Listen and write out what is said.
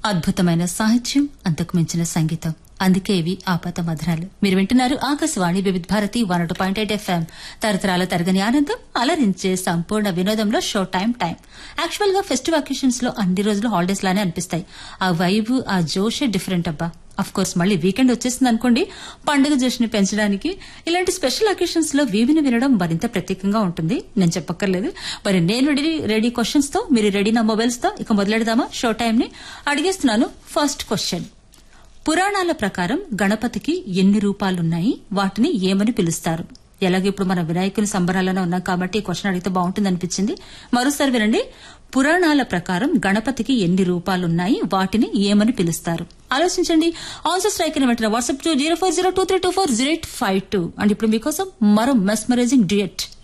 అద్భుతమైన సాహిత్యం అంతకు మించిన సంగీతం అందుకే ఇవి ఆపత మధురాలు మీరు వింటున్నారు Akashvani Vividh Bharati one two point eight FM తరతరాల తరగని ఆనందం అలరించే సంపూర్ణ వినోదంలో షో టైం టైం యాక్చువల్ గా ఫెస్టివ్ అకేషన్స్ లో అన్ని రోజులు హాలిడేస్ లానే అనిపిస్తాయి ఆ వైబ్ ఆ జోషే డిఫరెంట్ అబ్బా అఫ్ కోర్స్ మళ్ళీ వీకెండ్ వచ్చేసింది అనుకోండి పండుగ జోష్ని పెంచడానికి ఇలాంటి స్పెషల్ అకేషన్స్ లో వీవిని వినడం మరింత ప్రత్యేకంగా ఉంటుంది నేను చెప్పక్కర్లేదు మరి నేను రెడీ రెడీ క్వశ్చన్స్ తో మీరు రెడీ నా మొబైల్స్ తో ఇక మొదలెడదామా షో టైం ని అడిగేస్తున్నాను ఫస్ట్ క్వశ్చన్ పురాణాల ప్రకారం గణపతికి ఎన్ని రూపాలున్నాయి వాటిని ఏమని పిలుస్తారు ఎలాగో ఇప్పుడు మన వినాయకుని సంబరాలను ఉన్నాం కాబట్టి ఈ క్వశ్చన్ అడిగితే బాగుంటుంది అనిపించింది మరోసారి వినండి పురాణాల ప్రకారం గణపతికి ఎన్ని రూపాలున్నాయి వాటిని ఏమని పిలుస్తారు ఆలోచించండి ఆన్సర్ స్ట్రైక్ వెంటనే WhatsApp to zero four zero two three two four zero eight five two and ఇప్పుడు మీకోసం మరో మెస్మరైజింగ్ డ్యూయట్